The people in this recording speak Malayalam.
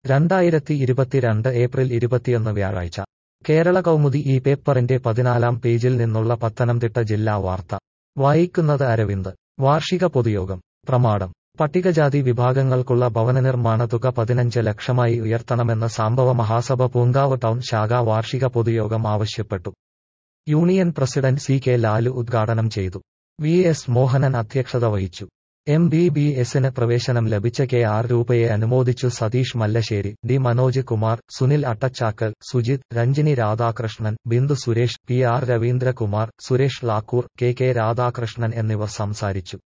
രണ്ടായിരത്തി ഇരുപത്തിരണ്ട് ഏപ്രിൽ ഇരുപത്തിയൊന്ന് വ്യാഴാഴ്ച കേരള കൗമുദി ഈ പേപ്പറിന്റെ പതിനാലാം പേജിൽ നിന്നുള്ള പത്തനംതിട്ട ജില്ലാ വാർത്ത വായിക്കുന്നത് അരവിന്ദ് വാർഷിക പൊതുയോഗം പ്രമാണം പട്ടികജാതി വിഭാഗങ്ങൾക്കുള്ള ഭവനനിർമ്മാണ തുക പതിനഞ്ച് ലക്ഷമായി ഉയർത്തണമെന്ന് സാംബവ മഹാസഭ പൂങ്കാവ് ടൗൺ ശാഖ വാർഷിക പൊതുയോഗം ആവശ്യപ്പെട്ടു union president C K Lalu ഉദ്ഘാടനം ചെയ്തു വി എസ് മോഹനൻ അധ്യക്ഷത വഹിച്ചു എം ബി ബി എസിന് പ്രവേശനം ലഭിച്ച കെ ആർ രൂപയെ അനുമോദിച്ചു Satheesh Mallassery D Manoj Kumar Sunil Attachakkal Sujith Ranjini Radhakrishnan Bindu Suresh P R Raveendrakumar Suresh Lakkoor K K Radhakrishnan എന്നിവർ സംസാരിച്ചു